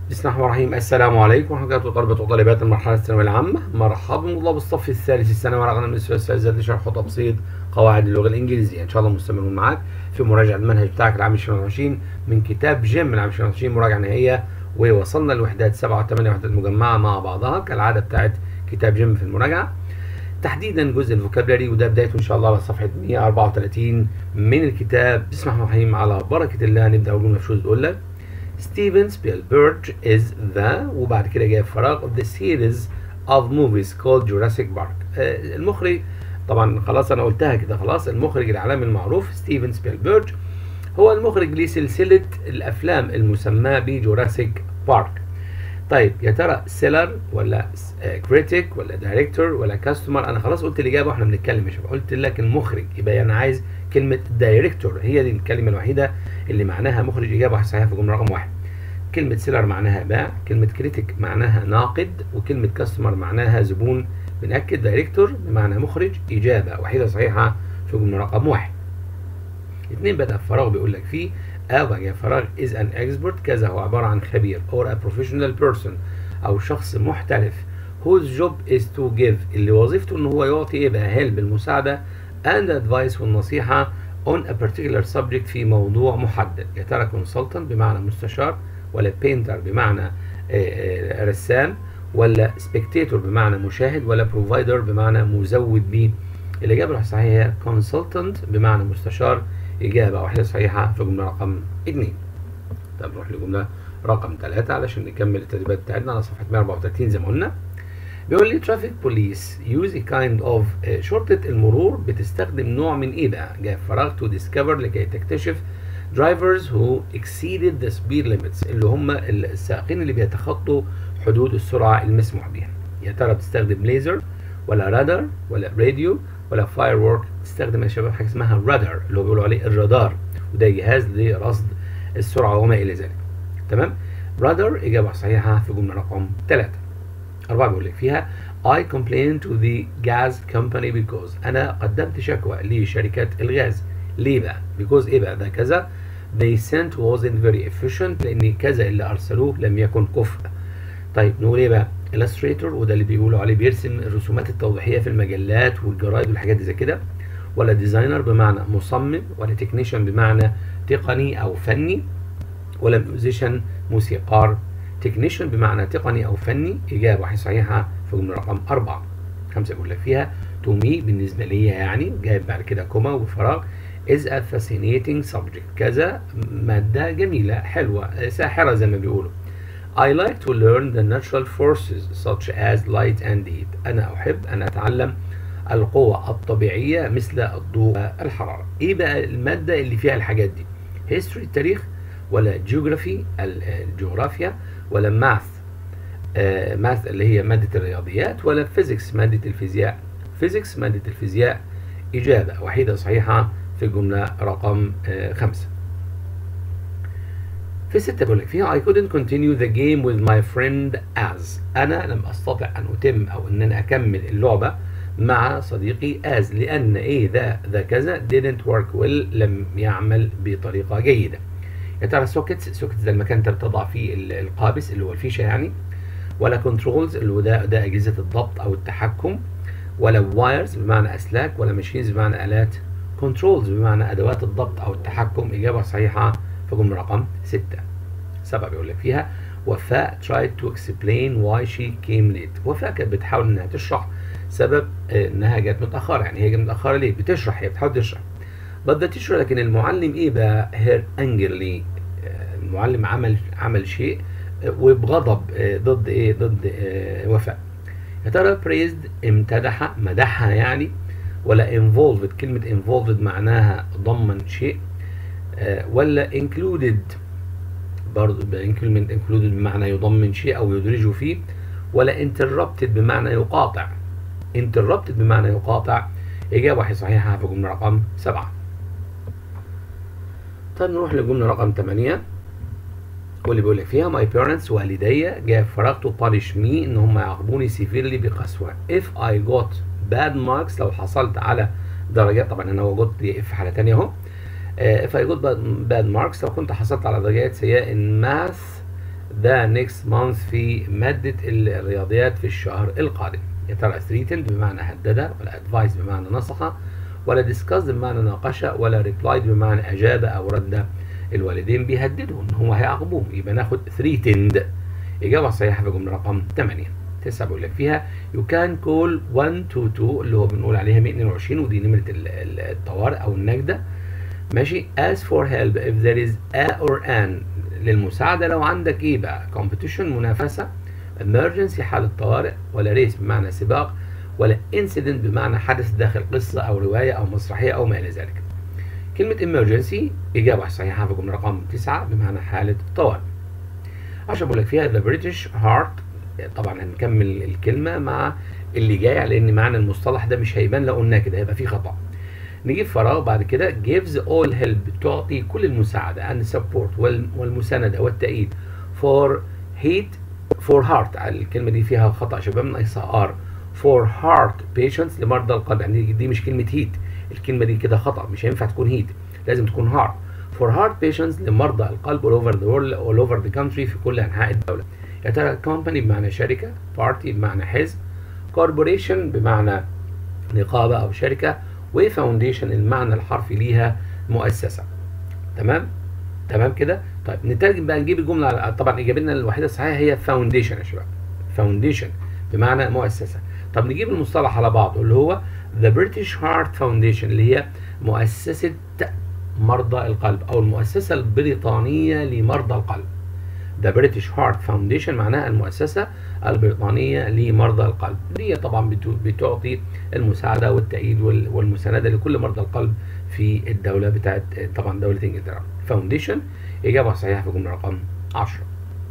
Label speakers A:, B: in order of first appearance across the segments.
A: بسم الله الرحمن الرحيم السلام عليكم ورحمة الله طلبة وطالبات المرحلة الثانوية العامة مرحبا بالله بالصف الثالث الثانوي رغم من الأستاذ لشرح وتبسيط قواعد اللغة الإنجليزية إن شاء الله مستمرون معاك في مراجعة المنهج بتاعك العام 2020 من كتاب جيم العام 2020 مراجعة نهائية ووصلنا لوحدات 7 و8 وحدات مجمعة مع بعضها كالعادة بتاعت كتاب جيم في المراجعة تحديدا جزء الفوكابلري وده بدايته ان شاء الله على صفحه 134 من الكتاب بسم الله الرحمن الرحيم على بركه الله نبدا اول مفروض الاولى ستيفن سبيلبرج is the وبعد كده جاي فراغ of the series of movies called Jurassic Park آه المخرج طبعا خلاص انا قلتها كده خلاص المخرج العالمي المعروف ستيفن سبيلبرج هو المخرج لسلسله الافلام المسماه بجوراسيك بارك طيب يا ترى سيلر ولا كريتيك ولا دايركتور ولا كاستمر انا خلاص قلت الاجابه واحنا بنتكلم يا شباب قلت لك المخرج يبقى انا عايز كلمه دايركتور هي دي الكلمه الوحيده اللي معناها مخرج اجابه صحيحه في جمله رقم واحد كلمه سيلر معناها باع كلمه كريتيك معناها ناقد وكلمه كاستمر معناها زبون بنأكد دايركتور بمعنى مخرج اجابه وحيده صحيحه في جمله رقم واحد اثنين بدأ فراغ بيقول لك فيه أو يا فراغ is an expert كذا هو عبارة عن خبير or a professional person أو شخص محترف whose job is to give اللي وظيفته إن هو يعطي إيه بقى help المساعدة and advice والنصيحة on a particular subject في موضوع محدد يا ترى consultant بمعنى مستشار ولا painter بمعنى رسام ولا spectator بمعنى مشاهد ولا provider بمعنى مزود بيه الإجابة الصحيحة هي consultant بمعنى مستشار إجابة واحدة صحيحة في جملة رقم 2 طب نروح لجملة رقم 3 علشان نكمل التدريبات بتاعتنا على صفحة 134 زي ما قلنا بيقول لي traffic police use a kind of شرطة المرور بتستخدم نوع من إيه بقى؟ جاء فراغ to discover لكي تكتشف drivers who exceeded the speed limits اللي هم السائقين اللي بيتخطوا حدود السرعة المسموح بها يا ترى بتستخدم ليزر ولا رادار ولا راديو ولا فاير وورك تستخدم يا شباب حاجه اسمها رادار اللي هو بيقولوا عليه الرادار وده جهاز لرصد السرعه وما الى ذلك تمام رادار اجابه صحيحه في جمله رقم 3 أربعة بيقول لك فيها I complained to the gas company because أنا قدمت شكوى لشركة الغاز ليه بقى؟ because إيه بقى ده كذا they sent wasn't very efficient لأن كذا اللي أرسلوه لم يكن كفء طيب نقول إيه بقى؟ illustrator وده اللي بيقولوا عليه بيرسم الرسومات التوضيحيه في المجلات والجرايد والحاجات دي زي كده ولا ديزاينر بمعنى مصمم ولا تكنيشن بمعنى تقني او فني ولا ميوزيشن موسيقار تكنيشن بمعنى تقني او فني اجابه واحده صحيحه في جمله رقم أربعة خمسة بيقول لك فيها تو مي بالنسبه لي يعني جايب بعد كده كوما وفراغ is a fascinating subject كذا ماده جميله حلوه ساحره زي ما بيقولوا I like to learn the natural forces such as light and heat. أنا أحب أن أتعلم القوى الطبيعية مثل الضوء والحرارة. إيه بقى المادة اللي فيها الحاجات دي؟ history التاريخ ولا geography الجغرافيا ولا math آه math اللي هي مادة الرياضيات ولا physics مادة الفيزياء. physics مادة الفيزياء إجابة وحيدة صحيحة في الجملة رقم آه خمسة. في ستة بقول لك فيها I couldn't continue the game with my friend as أنا لم أستطع أن أتم أو أن أنا أكمل اللعبة مع صديقي as لأن إيه ذا ذا كذا didn't work well لم يعمل بطريقة جيدة. يا ترى سوكيتس سوكيتس ده المكان اللي بتضع فيه القابس اللي هو الفيشة يعني ولا كنترولز اللي هو ده ده أجهزة الضبط أو التحكم ولا وايرز بمعنى أسلاك ولا ماشينز بمعنى آلات كنترولز بمعنى أدوات الضبط أو التحكم إجابة صحيحة في جملة رقم 6 سبعة بيقول لك فيها وفاء tried to explain why she came late وفاء كانت بتحاول انها تشرح سبب انها جت متاخره يعني هي جت متاخره ليه بتشرح هي بتحاول تشرح but the teacher لكن المعلم ايه بقى her angrily المعلم عمل عمل شيء وبغضب ضد ايه ضد وفاء يا ترى praised امتدح مدحها يعني ولا involved كلمه involved معناها ضمن شيء ولا included برضه انكلمنت انكلودد بمعنى يضمن شيء او يدرجه فيه ولا انتربتد بمعنى يقاطع انتربتد بمعنى يقاطع اجابه واحده صحيحه في جمله رقم سبعة طيب نروح للجمله رقم 8 واللي بيقول لك فيها ماي بيرنتس والدي جاء فراغ تو بانش مي ان هم يعاقبوني سيفيرلي بقسوه if I got bad marks لو حصلت على درجات طبعا انا وجدت اف حاله ثانيه اهو if I got bad marks لو كنت حصلت على درجات سيئة in math the next month في مادة الرياضيات في الشهر القادم يا ترى threatened بمعنى هدد ولا advised بمعنى نصح ولا discussed بمعنى ناقش ولا replied بمعنى أجاب أو رد الوالدين بيهددوا إن هو هيعاقبوهم يبقى ناخد threatened إجابة صحيحة في الجملة رقم 8 تسعة بيقول لك فيها you can call 122 اللي هو بنقول عليها 122 ودي نمرة الطوارئ أو النجدة ماشي as for help if there is a or an للمساعدة لو عندك ايه بقى competition منافسة emergency حالة طوارئ ولا ريس بمعنى سباق ولا incident بمعنى حدث داخل قصة أو رواية أو مسرحية أو ما إلى ذلك كلمة emergency إجابة صحيحة في الجملة رقم 9 بمعنى حالة طوارئ عشان بقول لك فيها the British heart طبعا هنكمل الكلمة مع اللي جاي لأن معنى المصطلح ده مش هيبان لو قلناه كده هيبقى فيه خطأ نجيب فراغ بعد كده gives all help تعطي كل المساعدة and support والمساندة والتأييد for heat for heart الكلمة دي فيها خطأ شباب ناقصها R for heart patients لمرضى القلب يعني دي مش كلمة heat الكلمة دي كده خطأ مش هينفع تكون heat لازم تكون heart for heart patients لمرضى القلب all over the world all over the country في كل أنحاء الدولة يا ترى company بمعنى شركة party بمعنى حزب corporation بمعنى نقابة أو شركة وفاونديشن المعنى الحرفي ليها مؤسسة تمام تمام كده طيب نترجم بقى نجيب الجملة طبعا إجابتنا الوحيدة الصحيحة هي فاونديشن يا شباب فاونديشن بمعنى مؤسسة طب نجيب المصطلح على بعضه اللي هو The British Heart Foundation اللي هي مؤسسة مرضى القلب أو المؤسسة البريطانية لمرضى القلب The British Heart Foundation معناها المؤسسة البريطانية لمرضى القلب دي طبعا بتعطي المساعدة والتأييد والمساندة لكل مرضى القلب في الدولة بتاعت طبعا دولة انجلترا فاونديشن إجابة صحيحة في الجملة رقم 10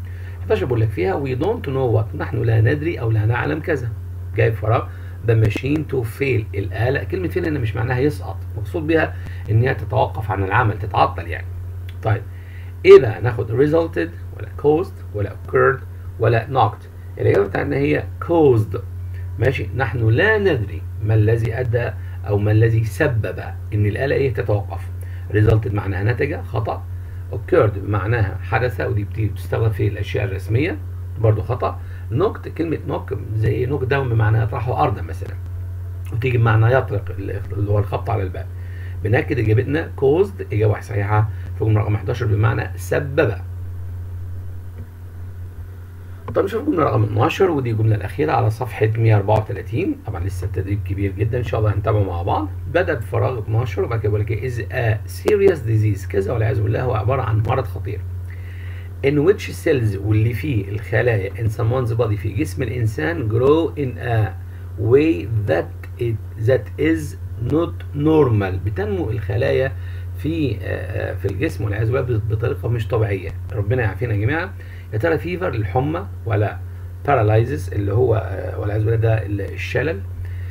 A: 11 بقول لك فيها we don't know what نحن لا ندري أو لا نعلم كذا جايب فراغ the machine to fail الآلة كلمة fail هنا مش معناها يسقط مقصود بها إن هي تتوقف عن العمل تتعطل يعني طيب إيه بقى ناخد resulted ولا caused ولا occurred ولا knocked الإجابة بتاعتنا هي caused ماشي نحن لا ندري ما الذي أدى أو ما الذي سبب إن الآلة إيه تتوقف resulted معناها نتج خطأ occurred بمعناها حدث ودي بتستخدم في الأشياء الرسمية برضو خطأ knocked كلمة knock زي knock down بمعنى يطرحه أرضا مثلا وتيجي بمعنى يطرق اللي هو الخبط على الباب بنأكد إجابتنا caused إجابة صحيحة في الجملة رقم 11 بمعنى سبب طب نشوف الجملة رقم 12 ودي الجملة الأخيرة على صفحة 134 طبعا لسه التدريب كبير جدا إن شاء الله هنتابعه مع بعض بدأ بفراغ 12 وبعد كده بيقول لك is a serious disease كذا والعياذ بالله هو عبارة عن مرض خطير in which cells واللي فيه الخلايا in someone's body في جسم الإنسان grow in a way that it, that is not normal بتنمو الخلايا في في الجسم والعياذ بالله بطريقه مش طبيعيه ربنا يعافينا جميعا يا ترى فيفر الحمى ولا بارالايزس اللي هو والعياذ بالله ده الشلل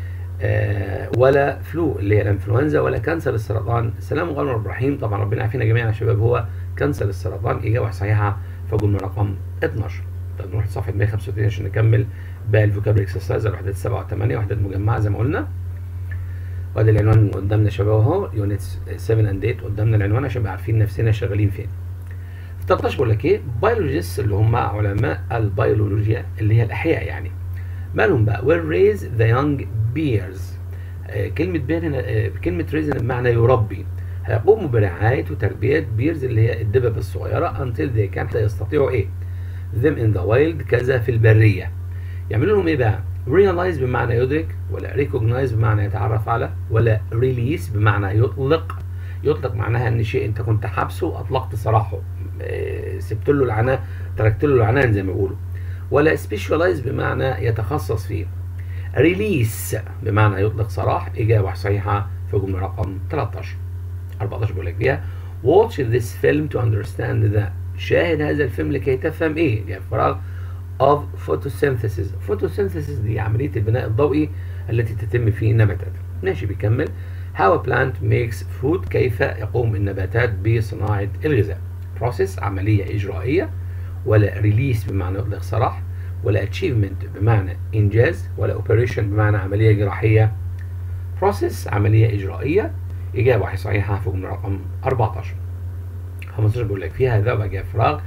A: ولا فلو اللي هي الانفلونزا ولا كانسر السرطان السلام عليكم ورحمه الرحيم طبعا ربنا يعافينا جميعا يا شباب هو كانسر السرطان اجابه صحيحه في الجمله رقم 12 طب نروح لصفحه 135 عشان نكمل باقي الفوكابري اكسرسايز الوحدات 7 و8 وحدات مجمعه زي ما قلنا وادي العنوان قدامنا يا شباب اهو يونت 7 اند 8 قدامنا العنوان عشان نبقى عارفين نفسنا شغالين فين 13 بقول لك ايه بيولوجيست اللي هم علماء البيولوجيا اللي هي الاحياء يعني مالهم بقى will raise the young bears آه كلمة بير هنا آه كلمة raise بمعنى يربي هيقوموا برعاية وتربية بيرز اللي هي الدببة الصغيرة until they can يستطيعوا ايه them in the wild كذا في البرية يعملوا لهم ايه بقى realize بمعنى يدرك ولا recognize بمعنى يتعرف على ولا release بمعنى يطلق يطلق معناها ان شيء انت كنت حابسه اطلقت سراحه اه سبت له العنان تركت له العنان زي ما بيقولوا ولا specialize بمعنى يتخصص فيه release بمعنى يطلق سراح اجابه صحيحه في جمله رقم 13 14 بيقول لك فيها watch this film to understand the شاهد هذا الفيلم لكي تفهم ايه يعني فراغ of photosynthesis photosynthesis دي عملية البناء الضوئي التي تتم في النباتات ماشي بيكمل how a plant makes food كيف يقوم النباتات بصناعة الغذاء process عملية إجرائية ولا release بمعنى إطلاق سراح ولا achievement بمعنى إنجاز ولا operation بمعنى عملية جراحية process عملية إجرائية إجابة صحيحة في جملة رقم 14 15 بيقول لك فيها ذهب جاء فراغ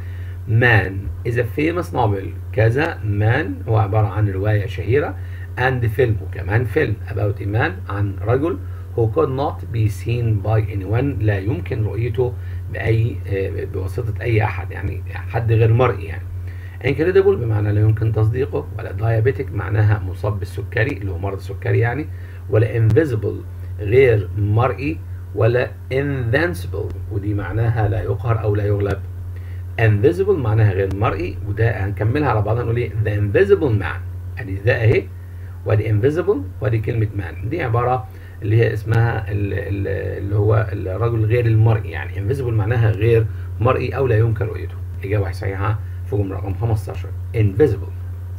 A: man is a famous novel كذا man هو عبارة عن رواية شهيرة and فيلم وكمان فيلم about a man عن رجل who could not be seen by anyone لا يمكن رؤيته بأي بواسطة أي أحد يعني حد غير مرئي يعني incredible بمعنى لا يمكن تصديقه ولا diabetic معناها مصاب بالسكري اللي هو مرض السكري يعني ولا invisible غير مرئي ولا invincible ودي معناها لا يقهر أو لا يغلب invisible معناها غير مرئي وده هنكملها على بعضها نقول ايه the invisible man ادي ذا اهي وادي invisible وادي كلمة man دي عبارة اللي هي اسمها اللي هو الرجل غير المرئي يعني invisible معناها غير مرئي او لا يمكن رؤيته اجابة صحيحة في جملة رقم 15 invisible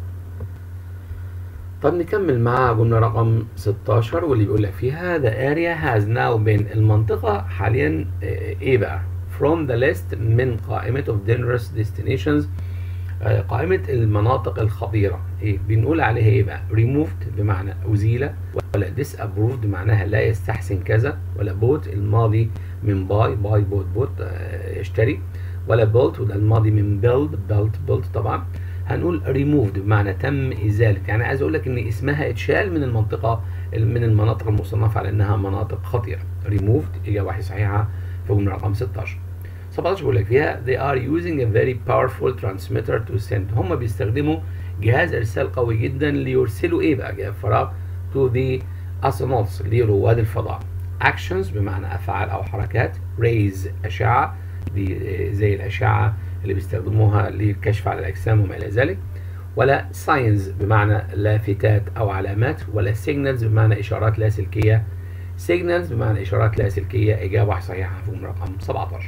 A: طب نكمل مع جملة رقم 16 واللي بيقول لك فيها the area has now been المنطقة حاليا ايه بقى from the list من قائمة of dangerous destinations قائمة المناطق الخطيرة إيه بنقول عليها إيه بقى removed بمعنى أزيل ولا disapproved معناها لا يستحسن كذا ولا bought الماضي من باي باي بوت بوت يشتري ولا built وده الماضي من build built built طبعا هنقول removed بمعنى تم إزالة يعني عايز أقول لك إن اسمها اتشال من المنطقة من المناطق المصنفة على إنها مناطق خطيرة removed إجابة صحيحة في جملة رقم 16 17 بيقول لك فيها they are using a very powerful transmitter to send هم بيستخدموا جهاز ارسال قوي جدا ليرسلوا ايه بقى جهاز فراغ to the astronauts لرواد الفضاء actions بمعنى افعال او حركات rays اشعه دي زي الاشعه اللي بيستخدموها للكشف على الاجسام وما الى ذلك ولا signs بمعنى لافتات او علامات ولا signals بمعنى اشارات لاسلكيه signals بمعنى اشارات لاسلكيه اجابه صحيحه في رقم 17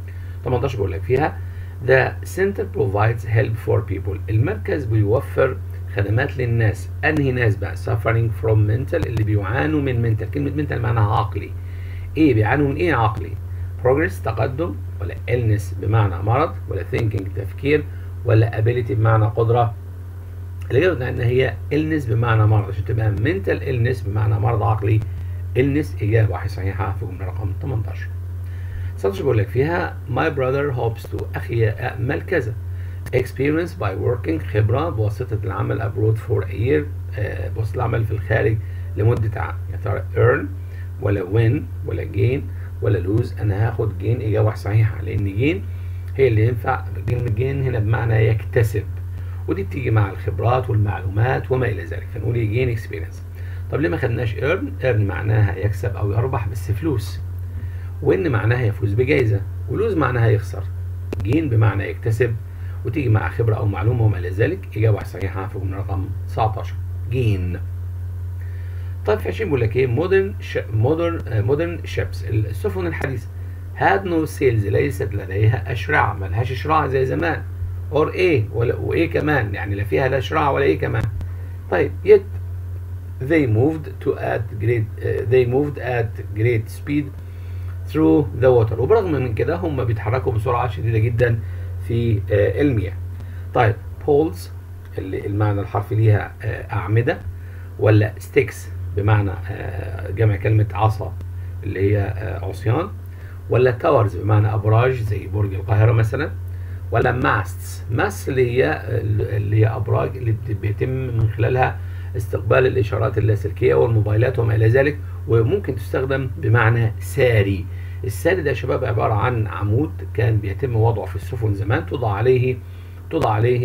A: 18 بيقول لك فيها The center provides help for people المركز بيوفر خدمات للناس انهي ناس بقى suffering from mental اللي بيعانوا من mental كلمة mental معناها عقلي ايه بيعانوا من ايه عقلي progress تقدم ولا illness بمعنى مرض ولا thinking تفكير ولا ability بمعنى قدرة الإجابة ان هي illness بمعنى مرض عشان تبقى mental illness بمعنى مرض عقلي illness إجابة واحدة صحيحة في جملة رقم 18 19 بيقول لك فيها my brother hopes to أخي يأمل كذا experience by working خبرة بواسطة العمل abroad for a year آه بواسطة العمل في الخارج لمدة عام يا ترى earn ولا win ولا gain ولا lose أنا هاخد gain إجابة صحيحة لأن gain هي اللي ينفع كلمة gain هنا بمعنى يكتسب ودي بتيجي مع الخبرات والمعلومات وما إلى ذلك فنقول gain experience طب ليه ما خدناش earn earn معناها يكسب أو يربح بس فلوس وان معناها يفوز بجائزة ولوز معناها يخسر جين بمعنى يكتسب وتيجي مع خبرة أو معلومة وما إلى ذلك إجابة صحيحة في جملة رقم 19 جين طيب في 20 بيقول لك إيه مودرن مودرن مودرن شيبس السفن الحديثة had no sails ليست لديها أشرعة ملهاش شراع زي زمان or إيه ولا وإيه كمان يعني لا فيها لا شراع ولا إيه كمان طيب yet they moved to at great uh, they moved at great speed through the water وبرغم من كده هم بيتحركوا بسرعة شديدة جدا في آه المياه طيب poles اللي المعنى الحرفي ليها آه أعمدة ولا sticks بمعنى آه جمع كلمة عصا اللي هي عصيان ولا تاورز بمعنى أبراج زي برج القاهرة مثلا ولا ماستس ماست اللي هي اللي هي أبراج اللي بيتم من خلالها استقبال الإشارات اللاسلكية والموبايلات وما إلى ذلك وممكن تستخدم بمعنى ساري الساري ده يا شباب عبارة عن عمود كان بيتم وضعه في السفن زمان توضع عليه توضع عليه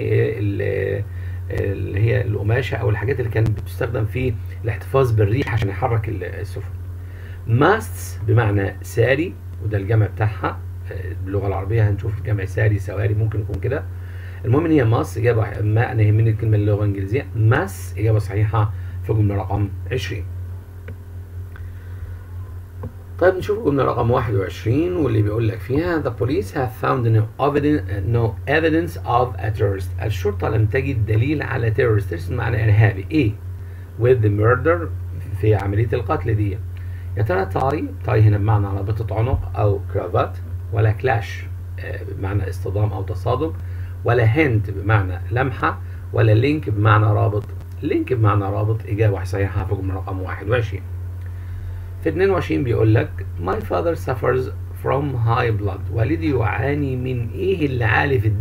A: اللي هي القماشة أو الحاجات اللي كانت بتستخدم في الاحتفاظ بالريح عشان يحرك السفن ماستس بمعنى ساري وده الجمع بتاعها باللغة العربية هنشوف جمع ساري سواري ممكن يكون كده المهم ان هي ماس اجابه ما انا يهمني الكلمه اللغه الانجليزيه ماس اجابه صحيحه في جمله رقم 20 طيب نشوف الجملة رقم 21 واللي بيقول لك فيها The police have found no evidence, no evidence of a terrorist الشرطة لم تجد دليل على terrorist terrorist معنى إرهابي إيه؟ with the murder في عملية القتل دي يا ترى تاي تاي هنا بمعنى رابطة عنق أو كرافات ولا كلاش بمعنى اصطدام أو تصادم ولا هنت بمعنى لمحة ولا لينك بمعنى رابط لينك بمعنى رابط إجابة صحيحة في جملة رقم 21 في 22 بيقول لك My father suffers from high blood والدي يعاني من إيه اللي عالي في الدم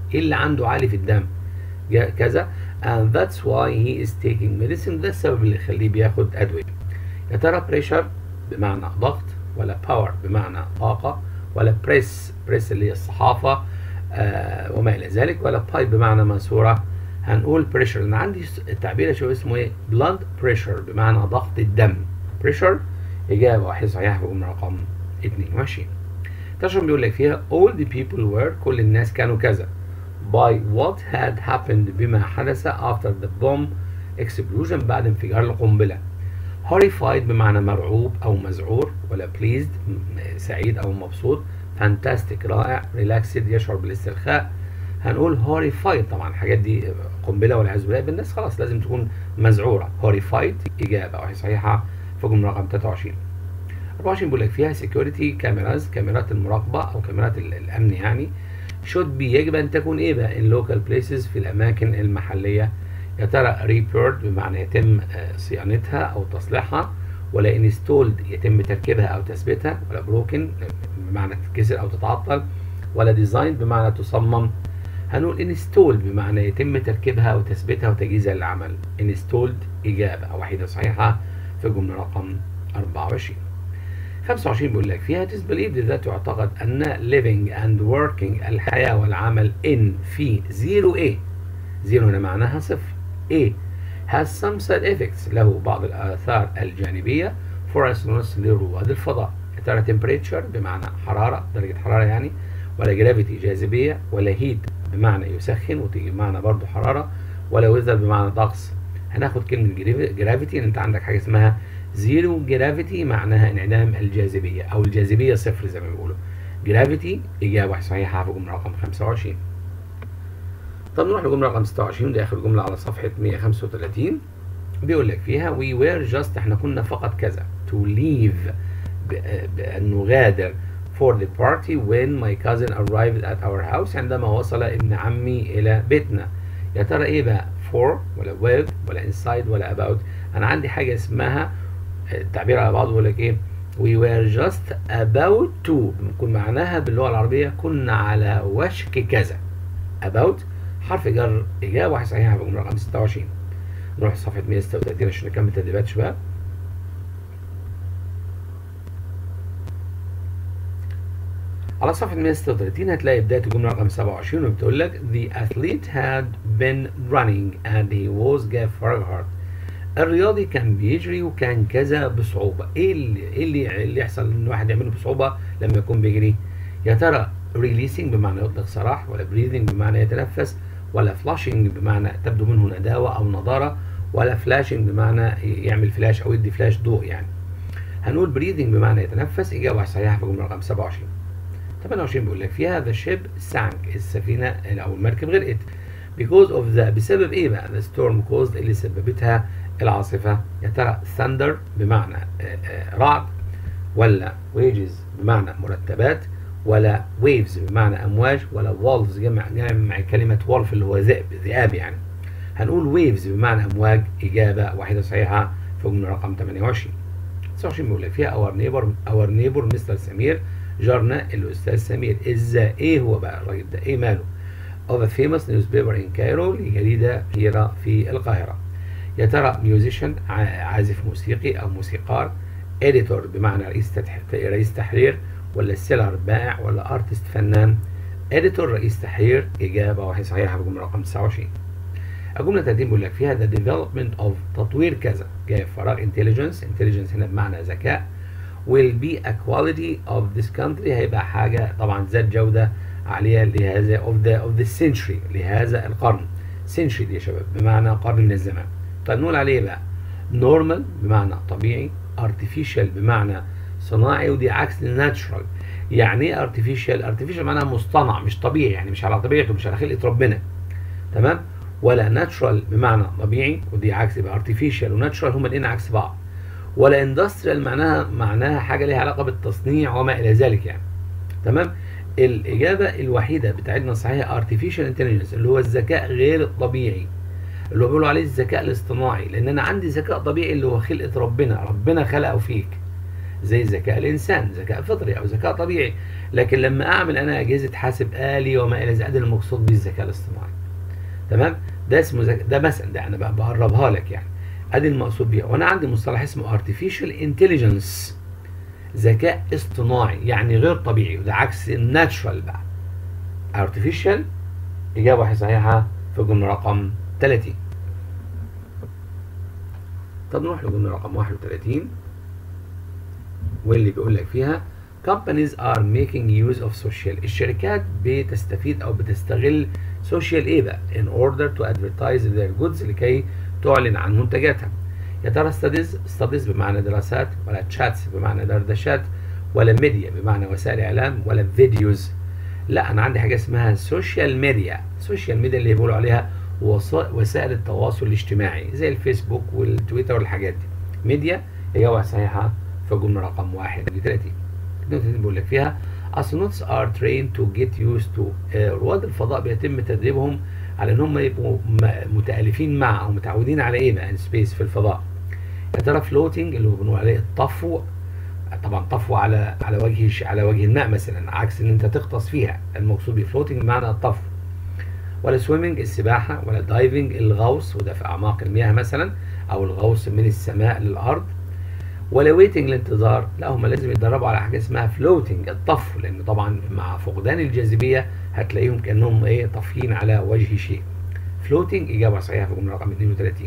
A: ايه اللي عنده عالي في الدم جا- كذا and that's why he is taking medicine ده السبب اللي يخليه بياخد ادويه يا ترى pressure بمعنى ضغط ولا power بمعنى طاقه ولا press press اللي هي الصحافه آه وما الى ذلك ولا pipe بمعنى ماسوره هنقول pressure انا عندي س- التعبير شو اسمه ايه blood pressure بمعنى ضغط الدم pressure اجابه واحده صحيحه في الجمله رقم 22 تشرب بيقول لك فيها all the people were كل الناس كانوا كذا by what had happened بما حدث after the bomb explosion بعد انفجار القنبلة horrified بمعنى مرعوب أو مذعور ولا pleased م- سعيد أو مبسوط fantastic رائع relaxed يشعر بالاسترخاء هنقول horrified طبعا الحاجات دي قنبلة والعياذ بالله بالناس خلاص لازم تكون مذعورة horrified إجابة واحدة صحيحة في جملة رقم 23 24 بيقول لك فيها security cameras كاميرات المراقبة أو كاميرات ال- الأمن يعني should be يجب أن تكون إيه بقى in local places في الأماكن المحلية يا ترى repaired بمعنى يتم آه، صيانتها أو تصليحها ولا installed يتم تركيبها أو تثبيتها ولا broken بمعنى تتكسر أو تتعطل ولا design بمعنى تصمم هنقول installed بمعنى يتم تركيبها أو تثبيتها وتجهيزها للعمل installed إجابة واحدة صحيحة في الجملة رقم 24 25 بيقول لك فيها it is believed ذات يعتقد أن living and working الحياة والعمل in في zero A زيرو هنا معناها صفر A has some side effects له بعض الآثار الجانبية for astronauts لرواد الفضاء يا ترى temperature بمعنى حرارة درجة حرارة يعني ولا gravity جاذبية ولا heat بمعنى يسخن وتيجي بمعنى برضو حرارة ولا weather بمعنى طقس هناخد كلمة gravity انت عندك حاجة اسمها زيرو جرافيتي معناها انعدام الجاذبية أو الجاذبية صفر زي ما بيقولوا جرافيتي إجابة صحيحة في جملة رقم 25 طب نروح لجملة رقم 26 دي آخر جملة على صفحة 135 بيقول لك فيها we were just احنا كنا فقط كذا to leave ب- بأن نغادر for the party when my cousin arrived at our house عندما وصل ابن عمي إلى بيتنا يا ترى إيه بقى for ولا with ولا inside ولا about أنا عندي حاجة اسمها التعبير على بعضه بيقول لك إيه we were just about to بيكون معناها باللغة العربية كنا على وشك كذا about حرف جر إجابة واحدة صحيحة في الجملة رقم 26 نروح لصفحة 136 عشان نكمل تدريبات شباب على صفحة 136 هتلاقي بداية الجملة رقم 27 وبتقول لك The athlete had been running and he was gave very hard الرياضي كان بيجري وكان كذا بصعوبة ايه اللي ايه اللي, اللي يحصل ان واحد يعمله بصعوبة لما يكون بيجري يا ترى releasing بمعنى يطلق سراح ولا breathing بمعنى يتنفس ولا flashing بمعنى تبدو منه نداوة او نضارة ولا flashing بمعنى يعمل فلاش او يدي فلاش ضوء يعني هنقول breathing بمعنى يتنفس اجابة صحيحة في الجملة رقم 27 28 بيقول لك فيها the ship sank السفينة او المركب غرقت because of the بسبب ايه بقى the storm caused اللي سببتها العاصفة يا ترى thunder بمعنى آه، آه، رعد ولا wages بمعنى مرتبات ولا waves بمعنى امواج ولا wolves جمع جمع كلمة wolf اللي هو ذئب ذئاب يعني هنقول waves بمعنى امواج اجابة واحدة صحيحة في الجملة رقم 28 29 بيقول لك فيها اور نيبر اور نيبر مستر سمير جارنا الاستاذ سمير ازاي ايه هو بقى الراجل ده ايه ماله of a famous newspaper in Cairo لجريدة كبيرة في القاهرة يا ترى ميوزيشن عازف موسيقي او موسيقار اديتور بمعنى رئيس تتح... رئيس تحرير ولا سيلر بائع ولا ارتست فنان اديتور رئيس تحرير اجابه واحده صحيحه في الجمله رقم 29 الجمله 30 بيقول لك فيها the development of تطوير كذا جاي في فراغ intelligence intelligence هنا بمعنى ذكاء will be a quality of this country هيبقى حاجه طبعا ذات جوده عاليه لهذا of the of the century لهذا القرن century دي يا شباب بمعنى قرن من الزمان طيب نقول عليه بقى normal بمعنى طبيعي artificial بمعنى صناعي ودي عكس natural يعني ايه artificial artificial معناها مصطنع مش طبيعي يعني مش على طبيعته مش على خلقة ربنا تمام ولا natural بمعنى طبيعي ودي عكس يبقى artificial وناتشرال هما الاثنين عكس بعض ولا industrial معناها معناها حاجه ليها علاقه بالتصنيع وما الى ذلك يعني تمام الاجابه الوحيده بتاعتنا الصحيحه artificial intelligence اللي هو الذكاء غير الطبيعي اللي هو بيقولوا عليه الذكاء الاصطناعي لان انا عندي ذكاء طبيعي اللي هو خلقه ربنا ربنا خلقه فيك زي ذكاء الانسان ذكاء فطري او ذكاء طبيعي لكن لما اعمل انا اجهزه حاسب آلي وما الى ذلك ده المقصود بالذكاء الاصطناعي تمام ده اسمه زك... ده مثلا ده انا بقى بقربها لك يعني ادي المقصود بيها وانا عندي مصطلح اسمه artificial intelligence ذكاء اصطناعي يعني غير طبيعي وده عكس الناتشرال بقى artificial اجابه صحيحه في الجمله رقم 30 طب نروح للجمله رقم 31 واللي بيقول لك فيها companies are making use of social الشركات بتستفيد او بتستغل سوشيال ايه بقى in order to advertise their goods لكي تعلن عن منتجاتها يا ترى studies studies بمعنى دراسات ولا chats بمعنى دردشات ولا ميديا بمعنى وسائل اعلام ولا فيديوز لا انا عندي حاجه اسمها سوشيال ميديا سوشيال ميديا اللي بيقولوا عليها وسائل التواصل الاجتماعي زي الفيسبوك والتويتر والحاجات دي ميديا اجابه صحيحه في الجمله رقم 31 النقطه بيقول لك فيها astronauts are trained to get used to رواد الفضاء بيتم تدريبهم على ان هم يبقوا متالفين مع او متعودين على ايه بقى سبيس في الفضاء يا ترى فلوتنج اللي هو بنقول عليه الطفو طبعا طفو على على وجه على وجه الماء مثلا عكس ان انت تغطس فيها المقصود بفلوتنج بمعنى الطفو ولا سويمنج السباحه ولا دايفنج الغوص وده في اعماق المياه مثلا او الغوص من السماء للارض ولا ويتنج الانتظار لا هم لازم يتدربوا على حاجه اسمها فلوتنج الطفو لان طبعا مع فقدان الجاذبيه هتلاقيهم كانهم ايه طافيين على وجه شيء فلوتنج اجابه صحيحه في الجمله رقم 32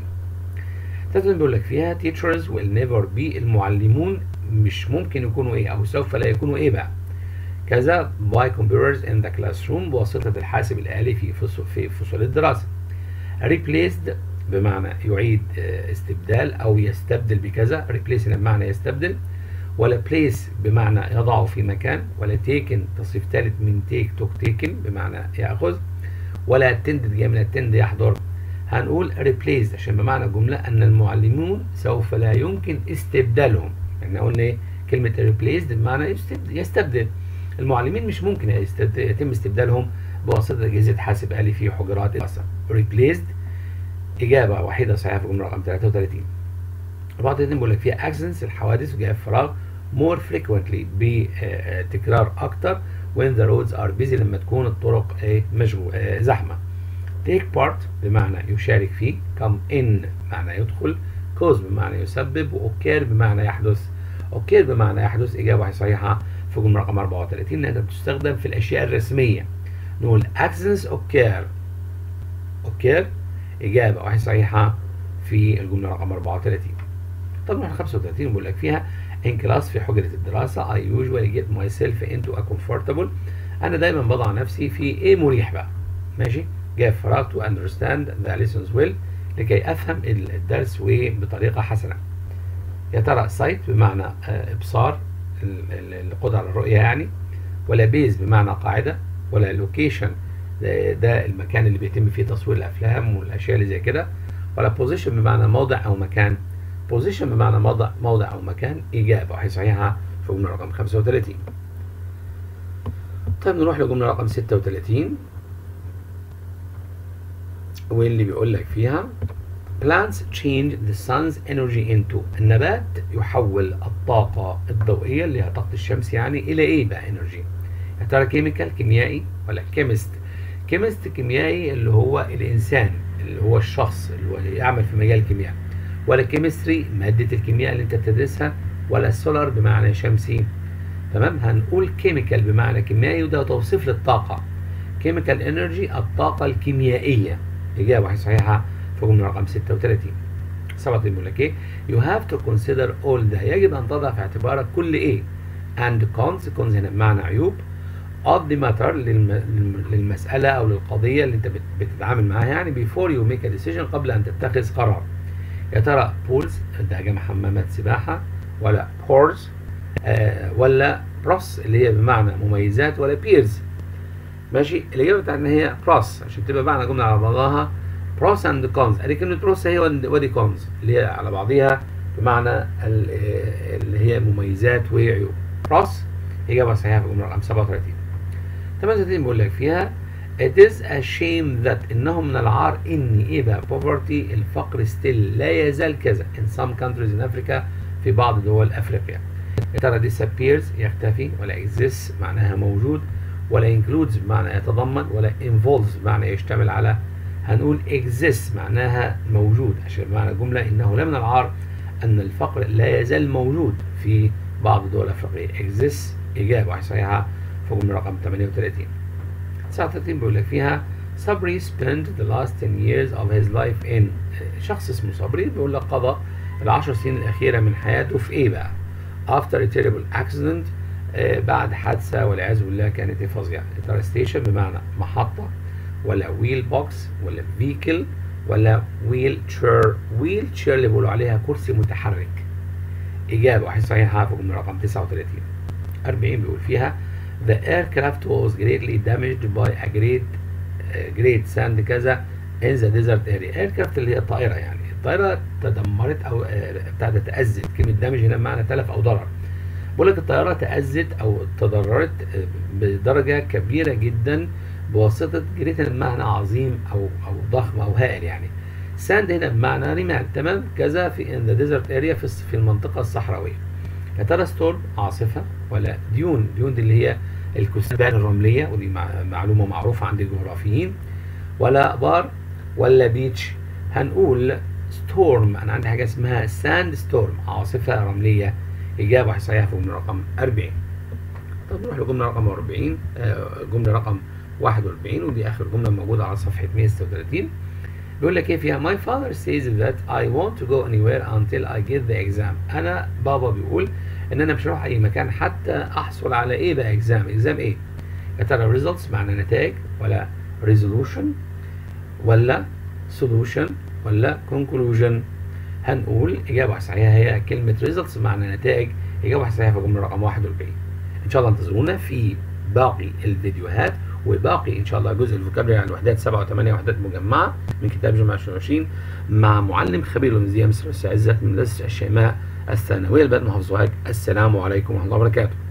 A: تالتة بيقول لك فيها teachers will never be المعلمون مش ممكن يكونوا ايه او سوف لا يكونوا ايه بقى كذا by computers in the classroom بواسطة الحاسب الآلي في فصول في فصول الدراسة replaced بمعنى يعيد استبدال او يستبدل بكذا replace بمعنى يستبدل ولا place بمعنى يضعه في مكان ولا taken تصريف ثالث من take took taken بمعنى ياخذ ولا attended جاي من attend يحضر هنقول replaced عشان بمعنى الجمله ان المعلمون سوف لا يمكن استبدالهم يعني قلنا ايه كلمه replaced بمعنى يستبدل المعلمين مش ممكن يتم استبدالهم بواسطه اجهزه حاسب آلي في حجرات الدراسه replaced إجابة وحيدة صحيحة في الجملة رقم 33 34 بيقول لك فيها accidents الحوادث وجاء فراغ more frequently بتكرار أكتر when the roads are busy لما تكون الطرق مشغولة زحمة take part بمعنى يشارك فيه come in بمعنى يدخل cause بمعنى يسبب وأوكير بمعنى يحدث أوكير بمعنى يحدث إجابة صحيحة في الجملة رقم 34 لأنها بتستخدم في الأشياء الرسمية نقول accidents occur occur إجابة واحدة صحيحة في الجملة رقم 34 طب نروح 35 بيقول لك فيها in class في حجرة الدراسة I usually get myself into a comfortable أنا دايما بضع نفسي في إيه مريح بقى ماشي جاي فراغ to understand the lessons well لكي أفهم الدرس وبطريقة حسنة يا ترى سايت بمعنى إبصار القدرة على الرؤية يعني ولا بيز بمعنى قاعدة ولا لوكيشن ده المكان اللي بيتم فيه تصوير الافلام والاشياء اللي زي كده ولا بوزيشن بمعنى موضع او مكان بوزيشن بمعنى موضع موضع او مكان اجابه وهي صحيحه في الجمله رقم 35 طيب نروح للجمله رقم 36 واللي بيقول لك فيها plants change the sun's energy into النبات يحول الطاقة الضوئية اللي هي طاقة الشمس يعني إلى إيه بقى energy؟ يا ترى كيميكال كيميائي ولا كيمست كيمست كيميائي اللي هو الانسان اللي هو الشخص اللي هو يعمل في مجال الكيمياء ولا كيمستري ماده الكيمياء اللي انت بتدرسها ولا سولار بمعنى شمسي تمام هنقول كيميكال بمعنى كيميائي وده توصيف للطاقه كيميكال انرجي الطاقه الكيميائيه اجابه صحيحه في جمله رقم 36 سبعة بيقول لك ايه you have to consider all ده يجب ان تضع في اعتبارك كل ايه and cons cons هنا بمعنى عيوب of the matter للمسألة أو للقضية اللي أنت بتتعامل معاها يعني before you make a decision قبل أن تتخذ قرار. يا ترى pools ده جمع حمامات سباحة ولا pores آه ولا بروس اللي هي بمعنى مميزات ولا بيرز. ماشي الإجابة بتاعتنا هي بروس عشان تبقى معنى جملة على بعضها بروس أند كونز أدي كلمة بروس هي ودي كونز اللي هي على بعضيها بمعنى اللي هي مميزات وعيوب. بروس إجابة صحيحة في الجملة رقم 37. 38 بيقول لك فيها It is a shame that إنه من العار إن إيه بقى poverty الفقر still لا يزال كذا in some countries in Africa في بعض دول أفريقيا يا ترى disappears يختفي ولا exists معناها موجود ولا includes بمعنى يتضمن ولا involves بمعنى يشتمل على هنقول exist معناها موجود عشان معنى الجملة إنه لا من العار أن الفقر لا يزال موجود في بعض الدول الأفريقية exist إجابة واحدة صحيحة في جملة رقم 38 39 بيقول لك فيها صبري spent the last 10 years of his life in شخص اسمه صبري بيقول لك قضى العشر سنين الأخيرة من حياته في إيه بقى؟ after a terrible accident آه بعد حادثة والعياذ بالله كانت فظيعة ترى ستيشن بمعنى محطة ولا ويل بوكس ولا فيكل ولا ويل تشير ويل تشير اللي بيقولوا عليها كرسي متحرك إجابة واحد صحيحة في جملة رقم 39 40 بيقول فيها The aircraft was greatly damaged by a great uh, great sand كذا in the desert area aircraft اللي هي الطائرة يعني الطائرة تدمرت أو ابتدت تأذت كلمة دامج هنا بمعنى تلف أو ضرر بقول لك الطائرة تأذت أو تضررت بدرجة كبيرة جدا بواسطة جريت بمعنى عظيم أو أو ضخم أو هائل يعني ساند هنا بمعنى رمال تمام كذا في in the desert area في في المنطقة الصحراوية يا ترى ستورم عاصفة ولا ديون ديون دي اللي هي الكثبان الرملية ودي معلومة معروفة عند الجغرافيين ولا بار ولا بيتش هنقول ستورم انا عندي حاجه اسمها ساند ستورم عاصفه رمليه اجابه صحيحه في جمله رقم 40 طب نروح لجمله رقم 40 آه جمله رقم 41 ودي اخر جمله موجوده على صفحه 136 بيقول لك ايه فيها my father says that I want to go anywhere until I get the exam انا بابا بيقول ان انا مش هروح اي مكان حتى احصل على ايه بقى اكزام اكزام ايه يا ترى results معنى نتائج ولا resolution ولا solution ولا conclusion هنقول إجابة صحيحة هي كلمة results معنى نتائج إجابة صحيحة في الجملة رقم 41 إن شاء الله انتظرونا في باقي الفيديوهات وباقي إن شاء الله جزء الفوكابلري عن الوحدات 7 و8 وحدات مجمعة من كتاب جمع 2020 مع معلم خبير الإنجليزية مصر عزت من مدرسة الشيماء الثانوية البلد محافظ سوهاج السلام عليكم ورحمة الله وبركاته